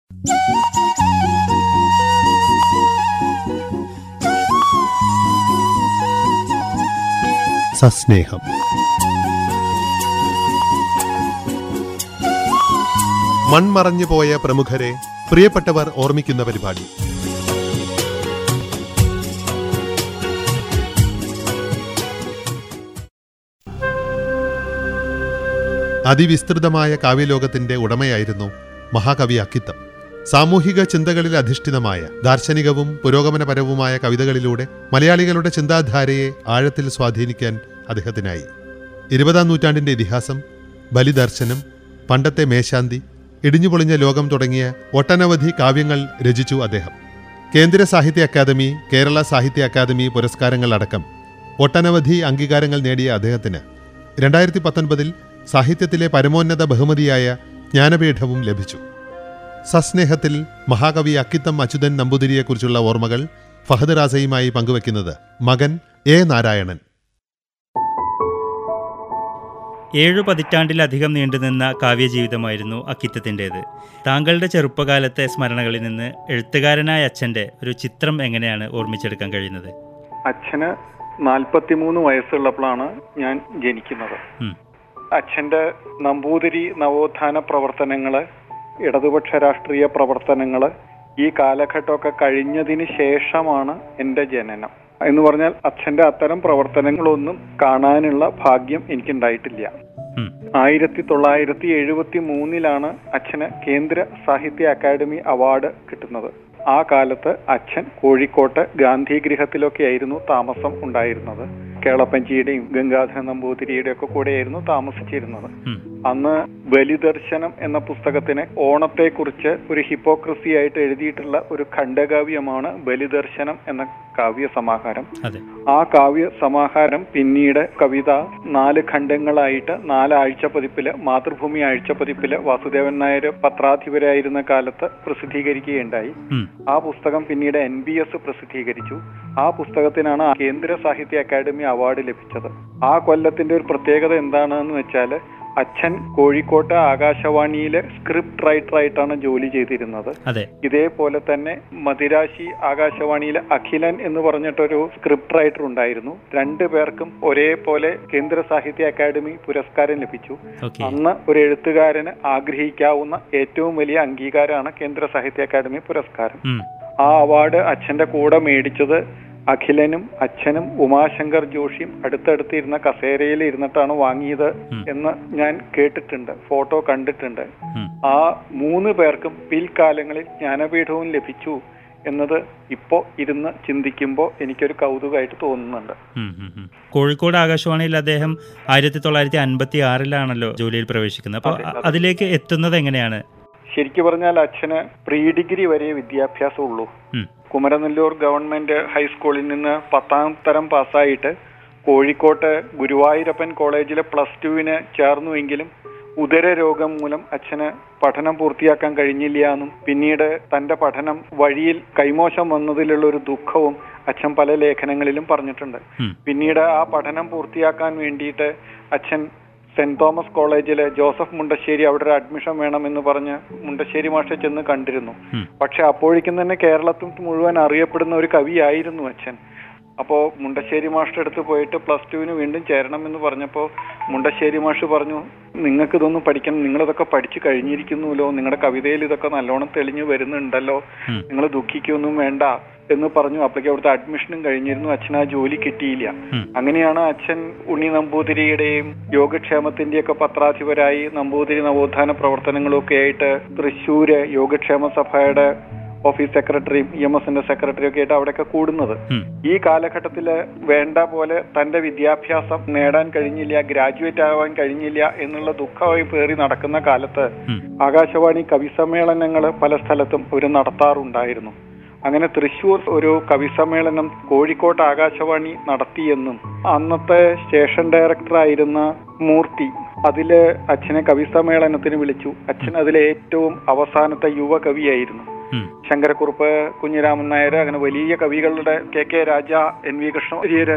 സസ്നേഹം മൺമറഞ്ഞു പോയ പ്രമുഖരെ പ്രിയപ്പെട്ടവർ ഓർമ്മിക്കുന്ന പരിപാടി അതിവിസ്തൃതമായ കാവ്യലോകത്തിന്റെ ഉടമയായിരുന്നു മഹാകവി അക്കിത്തം സാമൂഹിക ചിന്തകളിൽ അധിഷ്ഠിതമായ ദാർശനികവും പുരോഗമനപരവുമായ കവിതകളിലൂടെ മലയാളികളുടെ ചിന്താധാരയെ ആഴത്തിൽ സ്വാധീനിക്കാൻ അദ്ദേഹത്തിനായി ഇരുപതാം നൂറ്റാണ്ടിന്റെ ഇതിഹാസം ബലിദർശനം പണ്ടത്തെ മേശാന്തി ഇടിഞ്ഞുപൊളിഞ്ഞ ലോകം തുടങ്ങിയ ഒട്ടനവധി കാവ്യങ്ങൾ രചിച്ചു അദ്ദേഹം കേന്ദ്ര സാഹിത്യ അക്കാദമി കേരള സാഹിത്യ അക്കാദമി പുരസ്കാരങ്ങൾ അടക്കം ഒട്ടനവധി അംഗീകാരങ്ങൾ നേടിയ അദ്ദേഹത്തിന് രണ്ടായിരത്തി പത്തൊൻപതിൽ സാഹിത്യത്തിലെ പരമോന്നത ബഹുമതിയായ ജ്ഞാനപീഠവും ലഭിച്ചു സസ്നേഹത്തിൽ മഹാകവി അക്കിത്തം അച്യുതൻ നമ്പൂതിരിയെക്കുറിച്ചുള്ള ഓർമ്മകൾ ഫഹദ് റാസയുമായി പങ്കുവയ്ക്കുന്നത് മകൻ എ നാരായണൻ ഏഴു പതിറ്റാണ്ടിലധികം നീണ്ടുനിന്ന കാവ്യജീവിതമായിരുന്നു അക്കിത്തത്തിൻ്റേത് താങ്കളുടെ ചെറുപ്പകാലത്തെ സ്മരണകളിൽ നിന്ന് എഴുത്തുകാരനായ അച്ഛൻ്റെ ഒരു ചിത്രം എങ്ങനെയാണ് ഓർമ്മിച്ചെടുക്കാൻ കഴിയുന്നത് അച്ഛന് നാൽപ്പത്തിമൂന്ന് വയസ്സുള്ളപ്പോഴാണ് ഞാൻ ജനിക്കുന്നത് ഉം. അച്ഛന്റെ നമ്പൂതിരി നവോത്ഥാന പ്രവർത്തനങ്ങള് ഇടതുപക്ഷ രാഷ്ട്രീയ പ്രവർത്തനങ്ങള് ഈ കാലഘട്ടമൊക്കെ കഴിഞ്ഞതിന് ശേഷമാണ് എൻ്റെ ജനനം എന്ന് പറഞ്ഞാൽ അച്ഛന്റെ അത്തരം പ്രവർത്തനങ്ങളൊന്നും കാണാനുള്ള ഭാഗ്യം എനിക്കുണ്ടായിട്ടില്ല ഉം. ആയിരത്തി തൊള്ളായിരത്തി എഴുപത്തി മൂന്നിലാണ് അച്ഛന് കേന്ദ്ര സാഹിത്യ അക്കാദമി അവാർഡ് കിട്ടുന്നത് ആ കാലത്ത് അച്ഛൻ കോഴിക്കോട്ട് ഗാന്ധി ഗൃഹത്തിലൊക്കെ ആയിരുന്നു താമസം ഉണ്ടായിരുന്നത് കേളപ്പഞ്ചിയുടെയും ഗംഗാധര നമ്പൂതിരിയുടെയും ഒക്കെ കൂടെയായിരുന്നു താമസിച്ചിരുന്നത് ഉം. അന്ന് ബലിദർശനം എന്ന പുസ്തകത്തിന് ഓണത്തെക്കുറിച്ച് ഒരു ഹിപ്പോക്രസി ആയിട്ട് എഴുതിയിട്ടുള്ള ഒരു ഖണ്ഡകാവ്യമാണ് ബലിദർശനം എന്ന കാവ്യ സമാഹാരം അതെ ആ കാവ്യ സമാഹാരം പിന്നീട് കവിത നാല് ഖണ്ഡങ്ങളായിട്ട് നാല് ആഴ്ച പതിപ്പില് മാതൃഭൂമി ആഴ്ച പതിപ്പില് വാസുദേവൻ നായർ പത്രാധിപരായിരുന്ന കാലത്ത് പ്രസിദ്ധീകരിക്കുകയുണ്ടായി ഉം. ആ പുസ്തകം പിന്നീട് എൻ ബി എസ് പ്രസിദ്ധീകരിച്ചു ആ പുസ്തകത്തിനാണ് കേന്ദ്ര സാഹിത്യ അക്കാദമി അവാർഡ് ലഭിച്ചത് ആ കൊല്ലത്തിന്റെ ഒരു പ്രത്യേകത എന്താണെന്ന് വെച്ചാല് അച്ഛൻ കോഴിക്കോട്ട് ആകാശവാണിയിലെ സ്ക്രിപ്റ്റ് റൈറ്റർ ആയിട്ടാണ് ജോലി ചെയ്തിരുന്നത് അതെ ഇതേപോലെ തന്നെ മദിരാശി ആകാശവാണിയിലെ അഖിലൻ എന്ന് പറഞ്ഞിട്ടൊരു സ്ക്രിപ്റ്റ് റൈറ്റർ ഉണ്ടായിരുന്നു രണ്ടു പേർക്കും ഒരേപോലെ കേന്ദ്ര സാഹിത്യ അക്കാദമി പുരസ്കാരം ലഭിച്ചു ഓക്കെ അന്ന് ഒരു എഴുത്തുകാരന് ആഗ്രഹിക്കാവുന്ന ഏറ്റവും വലിയ അംഗീകാരമാണ് കേന്ദ്ര സാഹിത്യ അക്കാദമി പുരസ്കാരം ഉം. ആ അവാർഡ് അച്ഛന്റെ കൂടെ മേടിച്ചത് അഖിലനും അച്ഛനും ഉമാശങ്കർ ജോഷിയും അടുത്തടുത്തിരുന്ന കസേരയിൽ ഇരുന്നിട്ടാണ് വാങ്ങിയത് ഉം. എന്ന് ഞാൻ കേട്ടിട്ടുണ്ട് ഫോട്ടോ കണ്ടിട്ടുണ്ട് ഉം. ആ മൂന്ന് പേർക്കും പിൽക്കാലങ്ങളിൽ ജ്ഞാനപീഠവും ലഭിച്ചു എന്നത് ഇപ്പോ ഇരുന്ന് ചിന്തിക്കുമ്പോൾ എനിക്കൊരു കൗതുകമായിട്ട് തോന്നുന്നുണ്ട് ഉം, ഉം, ഉം. കോഴിക്കോട് ആകാശവാണിയിൽ അദ്ദേഹം ആയിരത്തി തൊള്ളായിരത്തി അൻപത്തി ആറിലാണല്ലോ ജോലിയിൽ പ്രവേശിക്കുന്നത് അപ്പോൾ അതെ, അതെ. അതിലേക്ക് എത്തുന്നത് എങ്ങനെയാണ് ശരിക്കു പറഞ്ഞാൽ അച്ഛന് പ്രീ ഡിഗ്രി വരെ വിദ്യാഭ്യാസം ഉള്ളൂ ഉം. കുമരനെല്ലൂർ ഗവൺമെന്റ് ഹൈസ്കൂളിൽ നിന്ന് പത്താം തരം പാസ്സായിട്ട് കോഴിക്കോട്ട് ഗുരുവായൂരപ്പൻ കോളേജിലെ പ്ലസ് ടുവിന് ചേർന്നുവെങ്കിലും ഉദര രോഗം മൂലം അച്ഛന് പഠനം പൂർത്തിയാക്കാൻ കഴിഞ്ഞില്ല എന്നും പിന്നീട് തന്റെ പഠനം വഴിയിൽ കൈമോശം വന്നതിലുള്ള ഒരു ദുഃഖവും അച്ഛൻ പല ലേഖനങ്ങളിലും പറഞ്ഞിട്ടുണ്ട് ഉം. പിന്നീട് ആ പഠനം പൂർത്തിയാക്കാൻ വേണ്ടിയിട്ട് അച്ഛൻ സെന്റ് തോമസ് കോളേജിലെ ജോസഫ് മുണ്ടശ്ശേരി അവിടെ ഒരു അഡ്മിഷൻ വേണമെന്ന് പറഞ്ഞ് മുണ്ടശ്ശേരി മാഷെ ചെന്ന് കണ്ടിരുന്നു ഉം. പക്ഷെ അപ്പോഴേക്കും തന്നെ കേരളത്തിൽ മുഴുവൻ അറിയപ്പെടുന്ന ഒരു കവിയായിരുന്നു അച്ഛൻ അപ്പോ മുണ്ടശ്ശേരി മാഷിന്റെ അടുത്ത് പോയിട്ട് പ്ലസ് ടുവിന് വീണ്ടും ചേരണം എന്ന് പറഞ്ഞപ്പോ മുണ്ടശ്ശേരി മാഷ് പറഞ്ഞു നിങ്ങൾക്ക് ഇതൊന്നും പഠിക്കണം നിങ്ങളിതൊക്കെ പഠിച്ചു കഴിഞ്ഞിരിക്കുന്നുല്ലോ നിങ്ങളുടെ കവിതയിൽ ഇതൊക്കെ നല്ലോണം തെളിഞ്ഞു വരുന്നുണ്ടല്ലോ ഉം. നിങ്ങൾ ദുഃഖിക്കൊന്നും വേണ്ട എന്ന് പറഞ്ഞു അപ്പോഴേക്കും അവിടുത്തെ അഡ്മിഷനും കഴിഞ്ഞിരുന്നു അച്ഛൻ ആ ജോലി കിട്ടിയില്ല ഉം. അങ്ങനെയാണ് അച്ഛൻ ഉണ്ണി നമ്പൂതിരിയുടെയും യോഗക്ഷേമത്തിന്റെയൊക്കെ പത്രാധിപരായി നമ്പൂതിരി നവോത്ഥാന പ്രവർത്തനങ്ങളും ഒക്കെ ആയിട്ട് തൃശ്ശൂര് യോഗക്ഷേമ സഭയുടെ ഓഫീസ് സെക്രട്ടറിയും ഇ എം എസിന്റെ സെക്രട്ടറിയും ഒക്കെ ആയിട്ട് അവിടെയൊക്കെ കൂടുന്നത് ഉം. ഈ കാലഘട്ടത്തിൽ വേണ്ട പോലെ തന്റെ വിദ്യാഭ്യാസം നേടാൻ കഴിഞ്ഞില്ല ഗ്രാജുവേറ്റ് ആവാൻ കഴിഞ്ഞില്ല എന്നുള്ള ദുഃഖമായി പേറി നടക്കുന്ന കാലത്ത് ഉം. ആകാശവാണി കവി സമ്മേളനങ്ങൾ പല സ്ഥലത്തും ഒരു നടത്താറുണ്ടായിരുന്നു അങ്ങനെ തൃശൂർ ഒരു കവി സമ്മേളനം കോഴിക്കോട്ട് ആകാശവാണി നടത്തിയെന്നും അന്നത്തെ സ്റ്റേഷൻ ഡയറക്ടറായിരുന്ന മൂർത്തി അതില് അച്ഛനെ കവി സമ്മേളനത്തിന് വിളിച്ചു അച്ഛൻ അതിലെ ഏറ്റവും അവസാനത്തെ യുവ കവിയായിരുന്നു ഉം. ശങ്കരക്കുറുപ്പ് കുഞ്ഞിരാമൻ നായർ അങ്ങനെ വലിയ കവികളുടെ K K Raja N V Krishna Warrier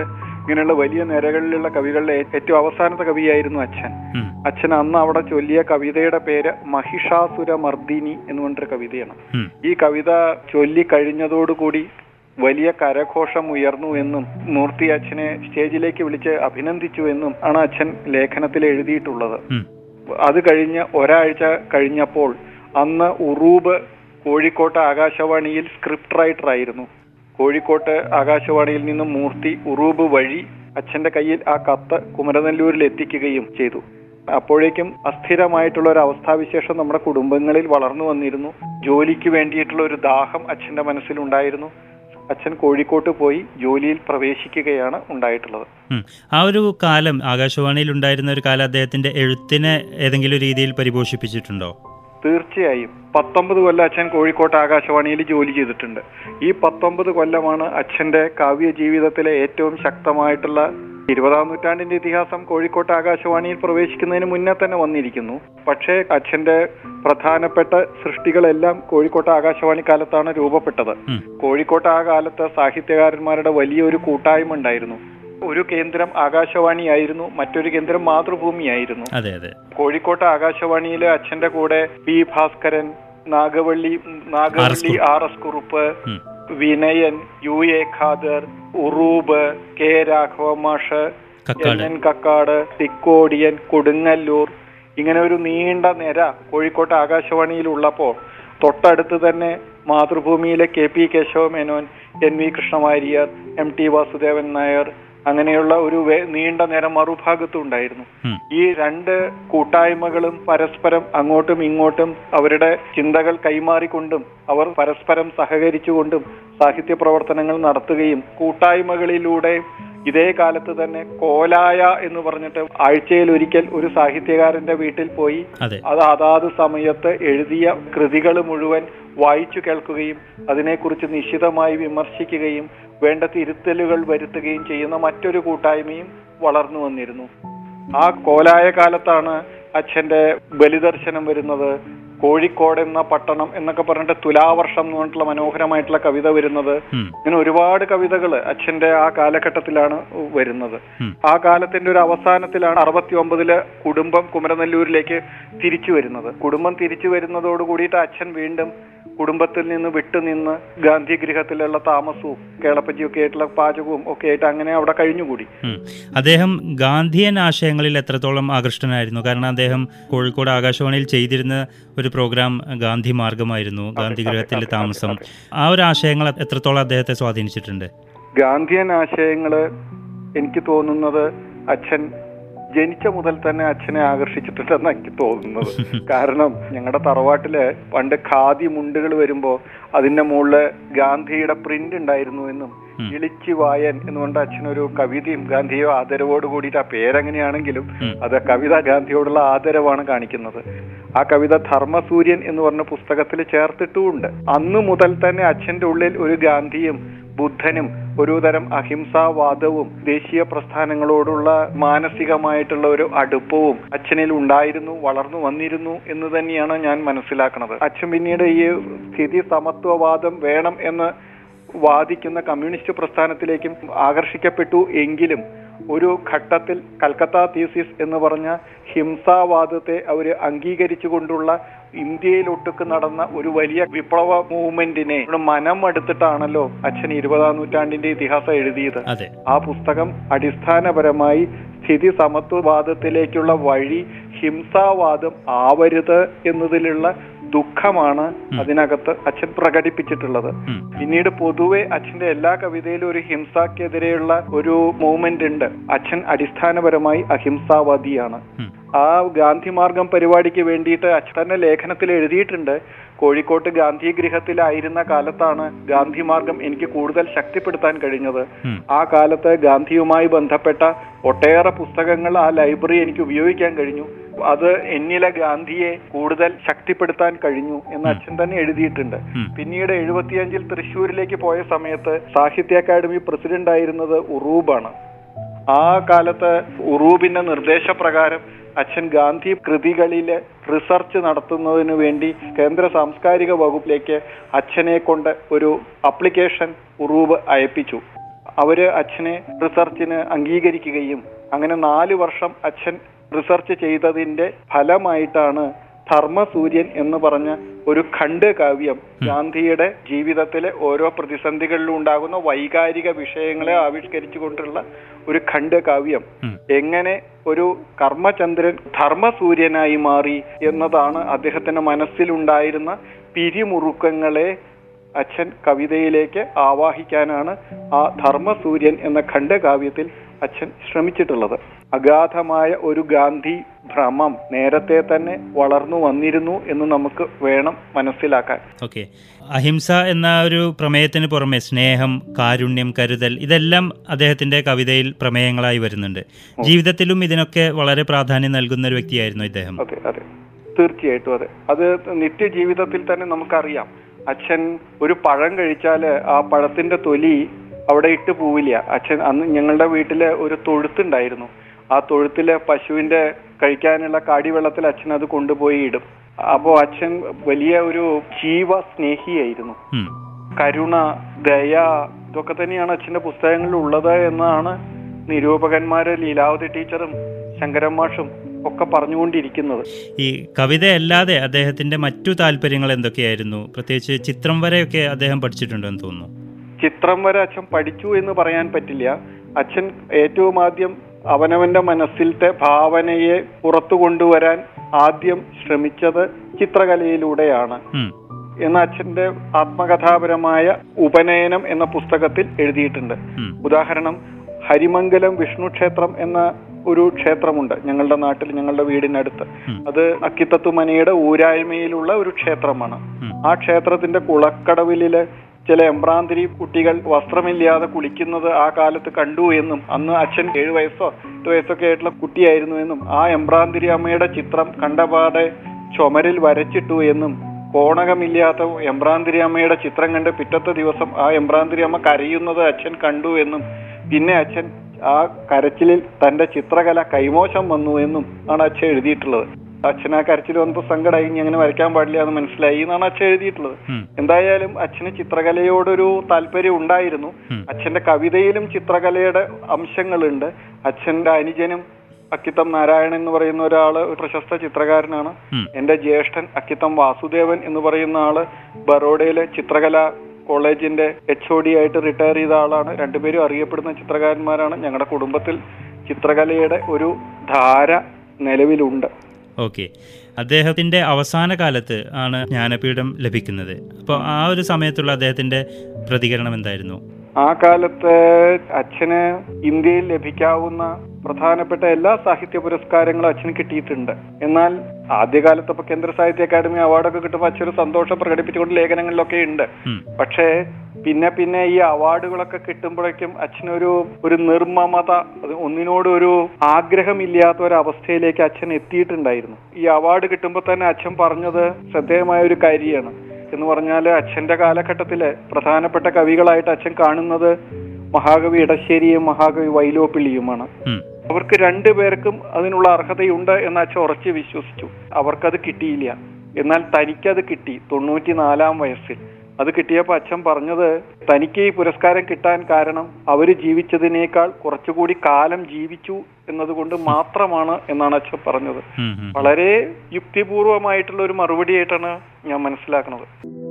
ഇങ്ങനെയുള്ള വലിയ നിരകളിലുള്ള കവികളിലെ ഏറ്റവും അവസാനത്തെ കവിയായിരുന്നു അച്ഛൻ ഉം. അച്ഛൻ അന്ന് അവിടെ ചൊല്ലിയ കവിതയുടെ പേര് മഹിഷാസുര മർദിനി എന്ന് പറഞ്ഞൊരു കവിതയാണ് ഉം. ഈ കവിത ചൊല്ലി കഴിഞ്ഞതോടുകൂടി വലിയ കരഘോഷം ഉയർന്നു എന്നും മൂർത്തി അച്ഛനെ സ്റ്റേജിലേക്ക് വിളിച്ച് അഭിനന്ദിച്ചു എന്നും ആണ് അച്ഛൻ ലേഖനത്തിൽ എഴുതിയിട്ടുള്ളത് ഉം. അത് കഴിഞ്ഞ് ഒരാഴ്ച കഴിഞ്ഞപ്പോൾ അന്ന് ഉറൂബ് കോഴിക്കോട്ട് ആകാശവാണിയിൽ സ്ക്രിപ്റ്റ് റൈറ്റർ ആയിരുന്നു കോഴിക്കോട്ട് ആകാശവാണിയിൽ നിന്നും മൂർത്തി ഉറൂബ് വഴി അച്ഛന്റെ കയ്യിൽ ആ കത്ത് കുമരനെല്ലൂരിൽ എത്തിക്കുകയും ചെയ്തു അപ്പോഴേക്കും അസ്ഥിരമായിട്ടുള്ള ഒരു അവസ്ഥാവിശേഷം നമ്മുടെ കുടുംബങ്ങളിൽ വളർന്നു വന്നിരുന്നു ജോലിക്ക് വേണ്ടിയിട്ടുള്ള ഒരു ദാഹം അച്ഛന്റെ മനസ്സിലുണ്ടായിരുന്നു അച്ഛൻ കോഴിക്കോട്ട് പോയി ജോലിയിൽ പ്രവേശിക്കുകയാണ് ഉണ്ടായിട്ടുള്ളത് ഉം. ആ ഒരു കാലം ആകാശവാണിയിൽ ഉണ്ടായിരുന്ന ഒരു കാലം അദ്ദേഹത്തിന്റെ എഴുത്തിനെ ഏതെങ്കിലും രീതിയിൽ പരിപോഷിപ്പിച്ചിട്ടുണ്ടോ തീർച്ചയായും പത്തൊമ്പത് കൊല്ലം അച്ഛൻ കോഴിക്കോട്ട് ആകാശവാണിയിൽ ജോലി ചെയ്തിട്ടുണ്ട് ഈ പത്തൊമ്പത് കൊല്ലമാണ് അച്ഛന്റെ കാവ്യ ജീവിതത്തിലെ ഏറ്റവും ശക്തമായിട്ടുള്ള ഇരുപതാം നൂറ്റാണ്ടിന്റെ ഇതിഹാസം കോഴിക്കോട്ട് ആകാശവാണിയിൽ പ്രവേശിക്കുന്നതിന് മുന്നേ തന്നെ വന്നിരിക്കുന്നു പക്ഷേ അച്ഛന്റെ പ്രധാനപ്പെട്ട സൃഷ്ടികളെല്ലാം കോഴിക്കോട്ട് ആകാശവാണി കാലത്താണ് രൂപപ്പെട്ടത് ഉം. കോഴിക്കോട്ട് ആ കാലത്ത് സാഹിത്യകാരന്മാരുടെ വലിയൊരു കൂട്ടായ്മ ഉണ്ടായിരുന്നു ഒരു കേന്ദ്രം ആകാശവാണിയായിരുന്നു മറ്റൊരു കേന്ദ്രം മാതൃഭൂമിയായിരുന്നു അതെ അതെ കോഴിക്കോട്ട് ആകാശവാണിയിലെ അച്ഛന്റെ കൂടെ P Bhaskaran Nagavally Nagavally R S Kurup ഉം. Vinayan U A Khader Uroob K Raghava മാഷ് കക്കാട് എൻ കക്കാട് തിക്കോടിയൻ കൊടുങ്ങല്ലൂർ ഇങ്ങനെ ഒരു നീണ്ട നിര കോഴിക്കോട്ട് ആകാശവാണിയിൽ ഉള്ളപ്പോൾ തൊട്ടടുത്ത് തന്നെ മാതൃഭൂമിയിലെ K P Kesava Menon N V Krishna Warrier M T Vasudevan Nair അങ്ങനെയുള്ള ഒരു വേ- നീണ്ട നിര മറുഭാഗത്തും ഉണ്ടായിരുന്നു ഉം. ഈ രണ്ട് കൂട്ടായ്മകളും പരസ്പരം അങ്ങോട്ടും ഇങ്ങോട്ടും അവരുടെ ചിന്തകൾ കൈമാറിക്കൊണ്ടും അവർ പരസ്പരം സഹകരിച്ചുകൊണ്ടും സാഹിത്യ പ്രവർത്തനങ്ങൾ നടത്തുകയും കൂട്ടായ്മകളിലൂടെ ഇതേ കാലത്ത് തന്നെ കോലായ എന്ന് പറഞ്ഞിട്ട് ആഴ്ചയിൽ ഒരിക്കൽ ഒരു സാഹിത്യകാരന്റെ വീട്ടിൽ പോയി അതെ അത് അതാത് സമയത്ത് എഴുതിയ കൃതികൾ മുഴുവൻ വായിച്ചു കേൾക്കുകയും അതിനെക്കുറിച്ച് നിശിതമായി വിമർശിക്കുകയും വേണ്ട തിരുത്തലുകൾ വരുത്തുകയും ചെയ്യുന്ന മറ്റൊരു കൂട്ടായ്മയും വളർന്നു വന്നിരുന്നു ആ കോലായ കാലത്താണ് അച്ഛന്റെ ബലിദർശനം വരുന്നത് കോഴിക്കോട് എന്ന പട്ടണം എന്നൊക്കെ പറഞ്ഞിട്ട് തുലാവർഷം എന്ന് പറഞ്ഞിട്ടുള്ള മനോഹരമായിട്ടുള്ള കവിത വരുന്നത് ഉം. ഇങ്ങനെ ഒരുപാട് കവിതകൾ അച്ഛന്റെ ആ കാലഘട്ടത്തിലാണ് വരുന്നത് ഉം. ആ കാലത്തിന്റെ ഒരു അവസാനത്തിലാണ് അറുപത്തി ഒമ്പതില് കുടുംബം കുമരനെല്ലൂരിലേക്ക് തിരിച്ചു വരുന്നത് കുടുംബം തിരിച്ചു വരുന്നതോട് കൂടിയിട്ട് അച്ഛൻ വീണ്ടും കുടുംബത്തിൽ നിന്ന് വിട്ടുനിന്ന് ഗാന്ധി ഗൃഹത്തിലുള്ള താമസവും കേളപ്പജിയൊക്കെ ആയിട്ടുള്ള പാചകവും ഒക്കെ ആയിട്ട് അങ്ങനെ അവിടെ കഴിഞ്ഞുകൂടി ഉം. അദ്ദേഹം ഗാന്ധിയൻ ആശയങ്ങളിൽ എത്രത്തോളം ആകൃഷ്ടനായിരുന്നു കാരണം അദ്ദേഹം കോഴിക്കോട് ആകാശവാണിയിൽ ചെയ്തിരുന്ന ഒരു പ്രോഗ്രാം ഗാന്ധി മാർഗമായിരുന്നു ഗാന്ധി ഗൃഹത്തിൽ താമസം ആ ഒരു ആശയങ്ങൾ എത്രത്തോളം അദ്ദേഹത്തെ സ്വാധീനിച്ചിട്ടുണ്ട് ഗാന്ധിയൻ ആശയങ്ങള് എനിക്ക് തോന്നുന്നത് അച്ഛൻ ജനിച്ച മുതൽ തന്നെ അച്ഛനെ ആകർഷിച്ചിട്ടുണ്ടെന്ന് എനിക്ക് തോന്നുന്നത് കാരണം ഞങ്ങളുടെ തറവാട്ടില് പണ്ട് ഖാദി മുണ്ടുകൾ വരുമ്പോ അതിന്റെ മുകളില് ഗാന്ധിയുടെ പ്രിന്റ് ഉണ്ടായിരുന്നു എന്നും ഉം. ഇളിച്ചി വായൻ എന്നുകൊണ്ട് അച്ഛനൊരു കവിതയും ഗാന്ധിയോ ആദരവോട് കൂടിയിട്ട് ആ പേരെങ്ങനെയാണെങ്കിലും ഉം. അത് കവിത ഗാന്ധിയോടുള്ള ആദരവാണ് കാണിക്കുന്നത് ആ കവിത ധർമ്മസൂര്യൻ എന്ന് പറഞ്ഞ പുസ്തകത്തിൽ ചേർത്തിട്ടുമുണ്ട് അന്ന് മുതൽ തന്നെ അച്ഛന്റെ ഉള്ളിൽ ഒരു ഗാന്ധിയും ബുദ്ധനും ഒരു തരം അഹിംസാവാദവും ദേശീയ പ്രസ്ഥാനങ്ങളോടുള്ള മാനസികമായിട്ടുള്ള ഒരു അടുപ്പവും അച്ഛനിൽ ഉണ്ടായിരുന്നു വളർന്നു വന്നിരുന്നു എന്ന് തന്നെയാണ് ഞാൻ മനസ്സിലാക്കുന്നത് അച്ഛൻ പിന്നീട് ഈ സ്ഥിതി സമത്വവാദം വേണം എന്ന് വാദിക്കുന്ന കമ്മ്യൂണിസ്റ്റ് പ്രസ്ഥാനത്തിലേക്കും ആകർഷിക്കപ്പെട്ടു എങ്കിലും ഒരു ഘട്ടത്തിൽ കൽക്കത്ത തീസിസ് എന്ന് പറഞ്ഞ ഹിംസാവാദത്തെ അവര് അംഗീകരിച്ചുകൊണ്ടുള്ള ഇന്ത്യയിലൊട്ടുക്ക് നടന്ന ഒരു വലിയ വിപ്ലവ മൂവ്മെന്റിനെ ഇവിടെ മനം എടുത്തിട്ടാണല്ലോ അച്ഛൻ ഇരുപതാം നൂറ്റാണ്ടിന്റെ ഇതിഹാസം എഴുതിയത് അതെ ആ പുസ്തകം അടിസ്ഥാനപരമായി സ്ഥിതി സമത്വവാദത്തിലേക്കുള്ള വഴി ഹിംസാവാദം ആവരുത് എന്നതിലുള്ള ദുഃഖമാണ് അതിനകത്ത് അച്ഛൻ പ്രകടിപ്പിച്ചിട്ടുള്ളത് ഉം. പിന്നീട് പൊതുവെ അച്ഛന്റെ എല്ലാ കവിതയിലും ഒരു ഹിംസക്കെതിരെയുള്ള ഒരു മൂവ്മെന്റ് ഉണ്ട് അച്ഛൻ അടിസ്ഥാനപരമായി അഹിംസാവാദിയാണ് ഉം. ആ ഗാന്ധി മാർഗം പരിപാടിക്ക് വേണ്ടിയിട്ട് അച്ഛന്റെ ലേഖനത്തിൽ എഴുതിയിട്ടുണ്ട് കോഴിക്കോട്ട് ഗാന്ധി ഗൃഹത്തിലായിരുന്ന കാലത്താണ് ഗാന്ധി മാർഗം എനിക്ക് കൂടുതൽ ശക്തിപ്പെടുത്താൻ കഴിഞ്ഞത് ഉം. ആ കാലത്ത് ഗാന്ധിയുമായി ബന്ധപ്പെട്ട ഒട്ടേറെ പുസ്തകങ്ങൾ ആ ലൈബ്രറി എനിക്ക് ഉപയോഗിക്കാൻ കഴിഞ്ഞു അത് എന്നിലെ ഗാന്ധിയെ കൂടുതൽ ശക്തിപ്പെടുത്താൻ കഴിഞ്ഞു എന്ന് അച്ഛൻ തന്നെ എഴുതിയിട്ടുണ്ട് ഉം. പിന്നീട് എഴുപത്തിയഞ്ചിൽ തൃശ്ശൂരിലേക്ക് പോയ സമയത്ത് സാഹിത്യ അക്കാദമി പ്രസിഡന്റ് ആയിരുന്നത് ഉറൂബാണ് ആ കാലത്ത് ഉറൂബിന്റെ നിർദ്ദേശപ്രകാരം അച്ഛൻ ഗാന്ധി കൃതികളിലെ റിസർച്ച് നടത്തുന്നതിനു വേണ്ടി കേന്ദ്ര സാംസ്കാരിക വകുപ്പിലേക്ക് അച്ഛനെ കൊണ്ട് ഒരു അപ്ലിക്കേഷൻ ഉറൂബ് അയപ്പിച്ചു അവര് അച്ഛനെ റിസർച്ചിന് അംഗീകരിക്കുകയും അങ്ങനെ നാല് വർഷം അച്ഛൻ റിസർച്ച് ചെയ്തതിന്റെ ഫലമായിട്ടാണ് ധർമ്മസൂര്യൻ എന്ന് പറഞ്ഞ ഒരു ഖണ്ഡ് കാവ്യം ഗാന്ധിയുടെ ജീവിതത്തിലെ ഓരോ പ്രതിസന്ധികളിലും ഉണ്ടാകുന്ന വൈകാരിക വിഷയങ്ങളെ ആവിഷ്കരിച്ചുകൊണ്ടുള്ള ഒരു ഖണ്ഡ് കാവ്യം ഉം. എങ്ങനെ ഒരു കർമ്മചന്ദ്രൻ ധർമ്മസൂര്യനായി മാറി എന്നതാണ് അദ്ദേഹത്തിന്റെ മനസ്സിലുണ്ടായിരുന്ന പിരിമുറുക്കങ്ങളെ അച്ഛൻ കവിതയിലേക്ക് ആവാഹിക്കാനാണ് ആ ധർമ്മസൂര്യൻ എന്ന ഖണ്ഡകാവ്യത്തിൽ അച്ഛൻ ശ്രമിച്ചിട്ടുള്ളത് അഗാധമായ ഒരു ഗാന്ധി ഭ്രമം നേരത്തെ തന്നെ വളർന്നു വന്നിരുന്നു എന്ന് നമുക്ക് വേണം മനസ്സിലാക്കാൻ ഓക്കെ അഹിംസ എന്ന ഒരു പ്രമേയത്തിന് പുറമെ സ്നേഹം കാരുണ്യം കരുതൽ ഇതെല്ലാം അദ്ദേഹത്തിന്റെ കവിതയിൽ പ്രമേയങ്ങളായി വരുന്നുണ്ട് ജീവിതത്തിലും ഇതിനൊക്കെ വളരെ പ്രാധാന്യം നൽകുന്ന ഒരു വ്യക്തിയായിരുന്നു ഇദ്ദേഹം അതെ അതെ തീർച്ചയായിട്ടും അതെ അത് നിത്യജീവിതത്തിൽ തന്നെ നമുക്കറിയാം അച്ഛൻ ഒരു പഴം കഴിച്ചാല് ആ പഴത്തിന്റെ തൊലി അവിടെ ഇട്ട് പോവില്ല അച്ഛൻ അന്ന് ഞങ്ങളുടെ വീട്ടില് ഒരു തൊഴുത്തുണ്ടായിരുന്നു ആ തൊഴുത്തിലെ പശുവിന്റെ കഴിക്കാനുള്ള കാടിവെള്ളത്തിൽ അച്ഛൻ അത് കൊണ്ടുപോയി ഇടും അപ്പോ അച്ഛൻ വലിയ ഒരു ജീവ സ്നേഹിയായിരുന്നു ഉം. കരുണ ദയ ഇതൊക്കെ തന്നെയാണ് അച്ഛന്റെ പുസ്തകങ്ങളിൽ ഉള്ളത് എന്നാണ് നിരൂപകന്മാര് ലീലാവതി ടീച്ചറും ശങ്കരൻ മാഷും ഒക്കെ പറഞ്ഞുകൊണ്ടിരിക്കുന്നത് ഈ കവിതയല്ലാതെ അദ്ദേഹത്തിന്റെ മറ്റു താല്പര്യങ്ങൾ എന്തൊക്കെയായിരുന്നു പ്രത്യേകിച്ച് ചിത്രം വരെയൊക്കെ അദ്ദേഹം പഠിച്ചിട്ടുണ്ടെന്ന് തോന്നുന്നു ചിത്രം വരെ അച്ഛൻ പഠിച്ചു എന്ന് പറയാൻ പറ്റില്ല അച്ഛൻ ഏറ്റവും ആദ്യം അവനവന്റെ മനസ്സിലത്തെ ഭാവനയെ പുറത്തു കൊണ്ടുവരാൻ ആദ്യം ശ്രമിച്ചത് ചിത്രകലയിലൂടെയാണ് ഉം. എന്ന് അച്ഛന്റെ ആത്മകഥാപരമായ ഉപനയനം എന്ന പുസ്തകത്തിൽ എഴുതിയിട്ടുണ്ട് ഉം. ഉദാഹരണം ഹരിമംഗലം വിഷ്ണു ക്ഷേത്രം എന്ന ഒരു ക്ഷേത്രമുണ്ട് ഞങ്ങളുടെ നാട്ടിൽ ഞങ്ങളുടെ വീടിനടുത്ത് ഉം. അത് അക്കിത്തത്തു മനയുടെ ഊരായ്മയിലുള്ള ഒരു ക്ഷേത്രമാണ് ഉം. ആ ക്ഷേത്രത്തിന്റെ കുളക്കടവിലെ ചില എംബ്രാന്തിരി കുട്ടികൾ വസ്ത്രമില്ലാതെ കുളിക്കുന്നത് ആ കാലത്ത് കണ്ടു എന്നും അന്ന് അച്ഛൻ ഏഴു വയസ്സോ എട്ട് വയസ്സൊക്കെ ആയിട്ടുള്ള കുട്ടിയായിരുന്നു എന്നും ആ എംബ്രാന്തിരി അമ്മയുടെ ചിത്രം കണ്ടപാടെ ചുമരിൽ വരച്ചിട്ടു എന്നും കോണകമില്ലാത്ത എംബ്രാന്തിരി അമ്മയുടെ ചിത്രം കണ്ട് പിറ്റത്തെ ദിവസം ആ എംബ്രാന്തിരി അമ്മ കരയുന്നത് അച്ഛൻ കണ്ടു എന്നും പിന്നെ അച്ഛൻ ആ കരച്ചിലിൽ തന്റെ ചിത്രകല കൈമോശം വന്നു എന്നും ആണ് അച്ഛൻ എഴുതിയിട്ടുള്ളത് അച്ഛൻ ആ കരച്ചിൽ വന്നപ്പോൾ സങ്കടമായി ഇനി അങ്ങനെ വരയ്ക്കാൻ പാടില്ല എന്ന് മനസ്സിലായി എന്നാണ് അച്ഛൻ എഴുതിയിട്ടുള്ളത് ഉം. എന്തായാലും അച്ഛന് ചിത്രകലയോടൊരു താല്പര്യം ഉണ്ടായിരുന്നു ഉം. അച്ഛന്റെ കവിതയിലും ചിത്രകലയുടെ അംശങ്ങളുണ്ട് അച്ഛന്റെ അനുജനും അക്കിത്തം നാരായണൻ എന്ന് പറയുന്ന ഒരാള് ഒരു പ്രശസ്ത ചിത്രകാരനാണ് ഉം. എന്റെ ജ്യേഷ്ഠൻ അക്കിത്തം വാസുദേവൻ എന്ന് പറയുന്ന ആള് ബറോഡയിലെ ചിത്രകല കോളേജിന്റെ എച്ച് ഒ ഡി ആയിട്ട് റിട്ടയർ ചെയ്ത ആളാണ് രണ്ടുപേരും അറിയപ്പെടുന്ന ചിത്രകാരന്മാരാണ് ഞങ്ങളുടെ കുടുംബത്തിൽ ചിത്രകലയുടെ ഒരു ധാര നിലവിലുണ്ട് ഓക്കെ അദ്ദേഹത്തിന്റെ അവസാന കാലത്ത് ആണ് ജ്ഞാനപീഠം ലഭിക്കുന്നത് അപ്പോൾ ആ ഒരു സമയത്തുള്ള അദ്ദേഹത്തിന്റെ പ്രതികരണം എന്തായിരുന്നു ആ കാലത്ത് അച്ഛന് ഇന്ത്യയിൽ ലഭിക്കാവുന്ന പ്രധാനപ്പെട്ട എല്ലാ സാഹിത്യ പുരസ്കാരങ്ങളും അച്ഛന് കിട്ടിയിട്ടുണ്ട് എന്നാൽ ആദ്യകാലത്ത് ഇപ്പൊ കേന്ദ്ര സാഹിത്യ അക്കാദമി അവാർഡൊക്കെ കിട്ടുമ്പോൾ അച്ഛൻ ഒരു സന്തോഷം പ്രകടിപ്പിച്ചുകൊണ്ട് ലേഖനങ്ങളിലൊക്കെ ഉണ്ട് ഉം. പക്ഷേ പിന്നെ പിന്നെ ഈ അവാർഡുകളൊക്കെ കിട്ടുമ്പോഴേക്കും അച്ഛനൊരു ഒരു നിർമ്മമത അത് ഒന്നിനോട് ഒരു ആഗ്രഹമില്ലാത്ത ഒരു അവസ്ഥയിലേക്ക് അച്ഛൻ എത്തിയിട്ടുണ്ടായിരുന്നു ഈ അവാർഡ് കിട്ടുമ്പോൾ തന്നെ അച്ഛൻ പറഞ്ഞത് ശ്രദ്ധേയമായ ഒരു കാര്യമാണ് എന്ന് പറഞ്ഞാൽ അച്ഛന്റെ കാലഘട്ടത്തിലെ പ്രധാനപ്പെട്ട കവികളായിട്ട് അച്ഛൻ കാണുന്നത് മഹാകവി ഇടശ്ശേരിയും മഹാകവി വൈലോപ്പിള്ളിയുമാണ് ഉം. അവർക്ക് രണ്ടുപേർക്കും അതിനുള്ള അർഹതയുണ്ട് എന്ന് അച്ഛൻ ഉറച്ചു വിശ്വസിച്ചു അവർക്കത് കിട്ടിയില്ല എന്നാൽ തനിക്കത് കിട്ടി തൊണ്ണൂറ്റിനാലാം വയസ്സിൽ അത് കിട്ടിയപ്പോൾ അച്ഛൻ പറഞ്ഞത് തനിക്ക് ഈ പുരസ്കാരം കിട്ടാൻ കാരണം അവര് ജീവിച്ചതിനേക്കാൾ കുറച്ചുകൂടി കാലം ജീവിച്ചു എന്നതുകൊണ്ട് മാത്രമാണ് എന്നാണ് അച്ഛൻ പറഞ്ഞത് ഉം, ഉം. വളരെ യുക്തിപൂർവമായിട്ടുള്ള ഒരു മറുപടിയായിട്ടാണ് ഞാൻ മനസ്സിലാക്കുന്നത്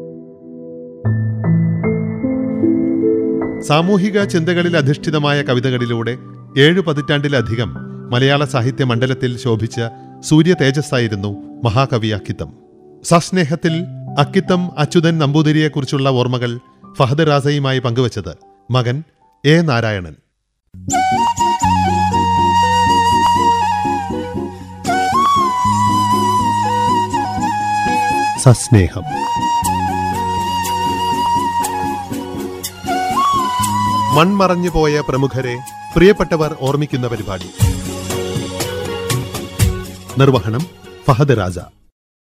സാമൂഹിക ചിന്തകളിൽ അധിഷ്ഠിതമായ കവിതകളിലൂടെ ഏഴു പതിറ്റാണ്ടിലധികം മലയാള സാഹിത്യ മണ്ഡലത്തിൽ ശോഭിച്ച സൂര്യ തേജസ്സായിരുന്നു മഹാകവി അക്കിത്തം സസ്നേഹത്തിൽ അക്കിത്തം അച്യുതൻ നമ്പൂതിരിയെക്കുറിച്ചുള്ള ഓർമ്മകൾ ഫഹദ് റാസയുമായി പങ്കുവച്ചത് മകൻ എ നാരായണൻ സസ്നേഹം മൺമറഞ്ഞു പോയ പ്രമുഖരെ പ്രിയപ്പെട്ടവർ ഓർമ്മിക്കുന്ന പരിപാടി നിർവഹണം ഫഹദ് രാജ